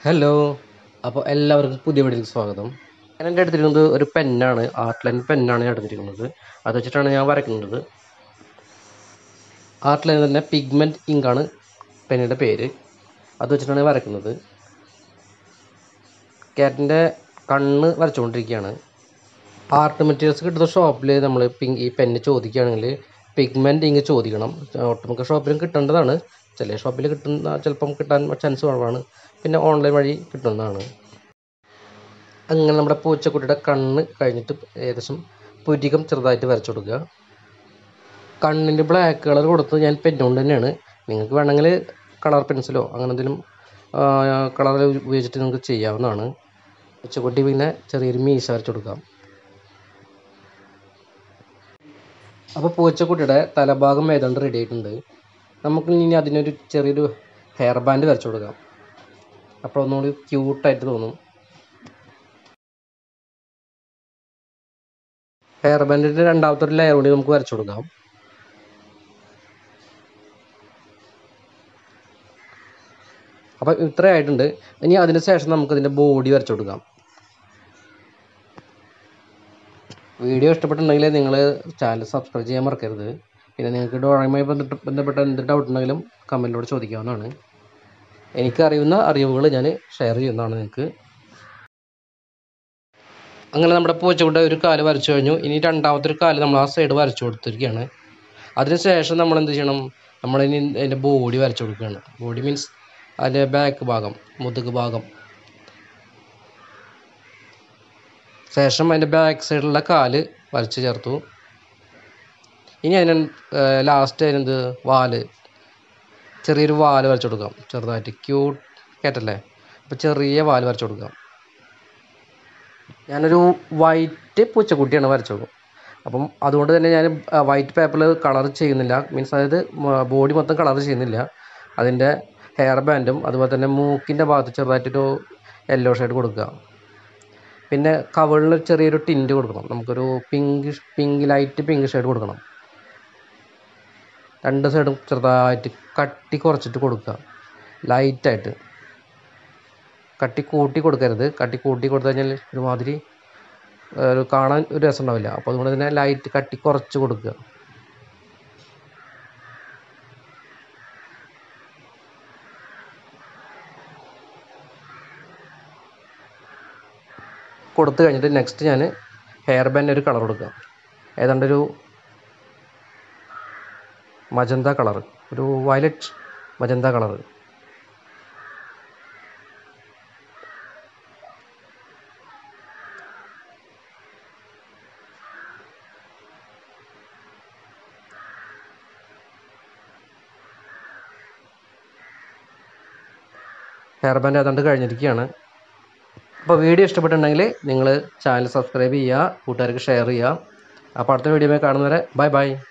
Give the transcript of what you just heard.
hello അപ്പോൾ എല്ലാവർക്കും പുതിയ വീഡിയോയിലേക്ക് സ്വാഗതം ഞാൻ എൻ്റെ എടുത്തിരിക്കുന്നത് ഒരു പെന്നാണ് ആർട്ട് ലൈൻ പെന്നാണ് ഞാൻ എടുത്തിരിക്കുന്നത് അത് വെച്ചിട്ടാണ് ഞാൻ വരയ്ക്കുന്നത് ആർട്ട് ലൈൻ തന്നെ പിഗ്മെൻറ്റ് ഇങ്കാണ് പെന്നിൻ്റെ പേര് അത് വെച്ചിട്ടാണ് വരയ്ക്കുന്നത് ക്യാറ്റിൻ്റെ കണ്ണ് വരച്ചുകൊണ്ടിരിക്കുകയാണ് ആർട്ട് മെറ്റീരിയൽസ് കിട്ടുന്ന ഷോപ്പിൽ നമ്മൾ പിങ്ക് ഈ പെന്ന് ചോദിക്കുകയാണെങ്കിൽ പിഗ്മെൻറ്റ് ഇങ്ക് ചോദിക്കണം ഒട്ടുമിക്ക ഷോപ്പിലും കിട്ടേണ്ടതാണ് ചില ഷോപ്പിൽ കിട്ടുന്ന ചിലപ്പം കിട്ടാൻ ചാൻസ് കുറവാണ് പിന്നെ ഓൺലൈൻ വഴി കിട്ടുന്നതാണ് അങ്ങനെ നമ്മുടെ പൂച്ചക്കുട്ടിയുടെ കണ്ണ് കഴിഞ്ഞിട്ട് ഏകദേശം പുരികം ചെറുതായിട്ട് വരച്ചു കൊടുക്കുക കണ്ണിൻ്റെ ബ്ലാക്ക് കളർ കൊടുത്ത് ഞാൻ പെന്നുകൊണ്ട് തന്നെയാണ് നിങ്ങൾക്ക് വേണമെങ്കിൽ കളർ പെൻസിലോ അങ്ങനെ എന്തെങ്കിലും കളർ ഉപയോഗിച്ചിട്ട് നിങ്ങൾക്ക് ചെയ്യാവുന്നതാണ് പൂച്ചക്കുട്ടി പിന്നെ ചെറിയൊരു മീശ വരച്ചു കൊടുക്കാം അപ്പോൾ പൂച്ചക്കുട്ടിയുടെ തലഭാഗം ഏതാണ്ട് റെഡി ആയിട്ടുണ്ട് നമുക്ക് ഇനി അതിനൊരു ചെറിയൊരു ഹെയർ ബാൻഡ് വരച്ചു കൊടുക്കാം അപ്പോൾ ഒന്നുകൂടി ക്യൂട്ടായിട്ട് തോന്നും ഹെയർ ബാൻഡിൻ്റെ രണ്ടാമത്തെ ഒരു ലെയർ കൂടി നമുക്ക് വരച്ചു കൊടുക്കാം അപ്പം ഇത്ര ആയിട്ടുണ്ട് ഇനി അതിന് ശേഷം നമുക്ക് ഇതിൻ്റെ ബോഡി വരച്ചു കൊടുക്കാം വീഡിയോ ഇഷ്ടപ്പെട്ടിട്ടുണ്ടെങ്കിൽ നിങ്ങൾ ചാനൽ സബ്സ്ക്രൈബ് ചെയ്യാൻ മറക്കരുത് പിന്നെ നിങ്ങൾക്ക് ഡ്രോയിങ്ങുമായി ബന്ധപ്പെട്ട് ബന്ധപ്പെട്ട എന്ത് ഡൗട്ട് ഉണ്ടെങ്കിലും കമൻറ്റിലൂടെ ചോദിക്കാവുന്നതാണ് എനിക്കറിയുന്ന അറിവുകൾ ഞാൻ ഷെയർ ചെയ്യുന്നതാണ് നിങ്ങൾക്ക് അങ്ങനെ നമ്മുടെ പൂച്ചക്കുട്ട ഒരു കാല് വരച്ചു കഴിഞ്ഞു ഇനി രണ്ടാമത്തെ ഒരു കാല് നമ്മൾ ആ സൈഡ് വരച്ചു കൊടുത്തിരിക്കുകയാണ് അതിനുശേഷം നമ്മൾ എന്ത് ചെയ്യണം നമ്മളിനി അതിൻ്റെ ബോഡി വരച്ചു കൊടുക്കുകയാണ് ബോഡി മീൻസ് അതിൻ്റെ ബാക്ക് ഭാഗം മുതുക് ഭാഗം ശേഷം അതിൻ്റെ ബാക്ക് സൈഡിലുള്ള കാല് വരച്ച് ചേർത്തു ഇനി അതിന് ലാസ്റ്റ് അതിനെന്ത് വാല് ചെറിയൊരു വാല് വരച്ചു കൊടുക്കാം ചെറുതായിട്ട് ക്യൂട്ട് കേട്ടല്ലേ അപ്പോൾ ചെറിയ വാല് വരച്ചു കൊടുക്കാം ഞാനൊരു വൈറ്റ് പൂച്ചക്കുട്ടിയാണ് വരച്ചത് അപ്പം അതുകൊണ്ട് തന്നെ ഞാൻ വൈറ്റ് പേപ്പറിൽ കളർ ചെയ്യുന്നില്ല മീൻസ് അതായത് ബോഡി മൊത്തം കളർ ചെയ്യുന്നില്ല അതിൻ്റെ ഹെയർ ബാൻഡും അതുപോലെ തന്നെ മൂക്കിൻ്റെ ഭാഗത്ത് ചെറുതായിട്ടൊരു യെല്ലോ ഷെയ്ഡ് കൊടുക്കുക പിന്നെ കവളിൽ ചെറിയൊരു ടിൻറ്റ് കൊടുക്കണം നമുക്കൊരു pink pink light pink shade കൊടുക്കണം രണ്ട് സൈഡും ചെറുതായിട്ട് കട്ടി കുറച്ചിട്ട് കൊടുക്കുക ലൈറ്റായിട്ട് കട്ടി കൂട്ടി കൊടുക്കരുത് കട്ടി കൂട്ടി കൊടുത്തു കഴിഞ്ഞാൽ ഒരുമാതിരി ഒരു കാണാൻ ഒരു രസം ഉണ്ടാവില്ല അപ്പോൾ അതുകൊണ്ട് തന്നെ ലൈറ്റ് കട്ടി കുറച്ച് കൊടുക്കുക കൊടുത്തു കഴിഞ്ഞിട്ട് നെക്സ്റ്റ് ഞാൻ ഹെയർ ബാൻഡ് ഒരു കളർ കൊടുക്കുക ഏതാണ്ട് ഒരു മജന്ത കളർ ഒരു violet magenta colour hair band ഏതാണ്ട് കഴിഞ്ഞിരിക്കുകയാണ് അപ്പോൾ വീഡിയോ ഇഷ്ടപ്പെട്ടിട്ടുണ്ടെങ്കിൽ നിങ്ങൾ ചാനൽ സബ്സ്ക്രൈബ് ചെയ്യുക കൂട്ടുകാർക്ക് ഷെയർ ചെയ്യുക അപ്പോൾ അടുത്ത വീഡിയോ കാണുന്നവരെ ബൈ ബൈ